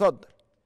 اتفضل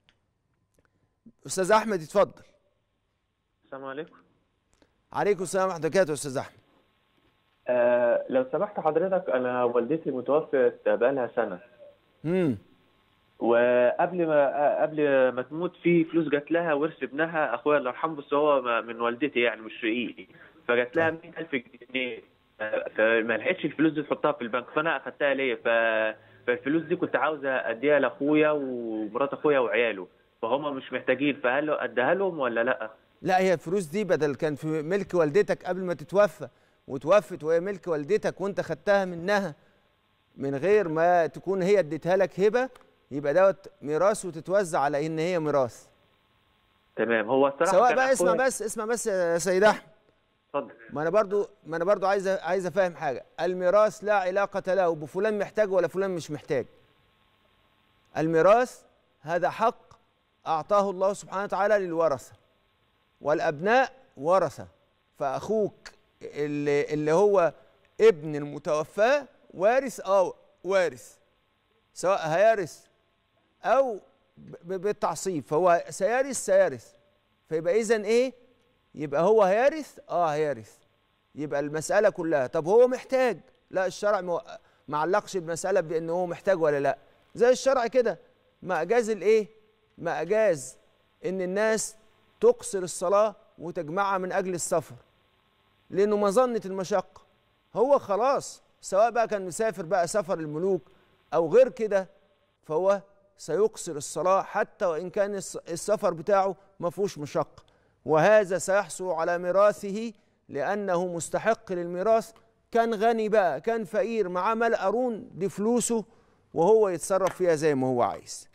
استاذ احمد اتفضل السلام عليكم عليكم السلام ورحمه الله وبركاته يا استاذ احمد آه لو سمحت حضرتك انا والدتي متوفت بقالها سنه امم وقبل ما قبل ما تموت في فلوس جات لها ورث ابنها اخويا الله يرحمه بس هو ما- من والدتي يعني مش شقيقي فجات لها 100000 جنيه آه، فما لحقتش الفلوس دي تحطها في البنك فانا اخدتها ليا ف فالفلوس دي كنت عاوزه اديها لاخويا ومرات اخويا وعياله فهم مش محتاجين فهل اديها لهم ولا لا؟ لا هي الفلوس دي بدل كان في ملك والدتك قبل ما تتوفى وتوفت وهي ملك والدتك وانت خدتها منها من غير ما تكون هي اديتها لك هبه يبقى دوت ميراث وتتوزع على ان هي ميراث تمام هو الصراحه سواء كان بقى اسمع أخويا- بس اسمع بس يا سيد احمد اتفضل ما انا برضو ما انا برضو عايز عايز افهم حاجه الميراث لا علاقه له بفلان محتاج ولا فلان مش محتاج الميراث هذا حق اعطاه الله سبحانه وتعالى للورثه والابناء ورثه فاخوك اللي اللي هو ابن المتوفى وارث اه وارث سواء هيرث او ب- بالتعصيب فهو سيرث سيرث فيبقى اذا ايه يبقى هو هيرث اه هيرث يبقى المساله كلها طب هو محتاج لا الشرع ما ما علقش المساله بان هو محتاج ولا لا زي الشرع كده ما اجاز الايه ما اجاز ان الناس تقصر الصلاه وتجمعها من اجل السفر لانه مظنه المشقه هو خلاص سواء بقى كان مسافر بقى سفر الملوك او غير كده فهو سيقصر الصلاه حتى وان كان الس- السفر بتاعه ما فيهوش مشقه وهذا سيحصل على ميراثه لانه مستحق للميراث كان غني بقى كان فقير معاه مال قارون دي فلوسه وهو يتصرف فيها زي ما هو عايز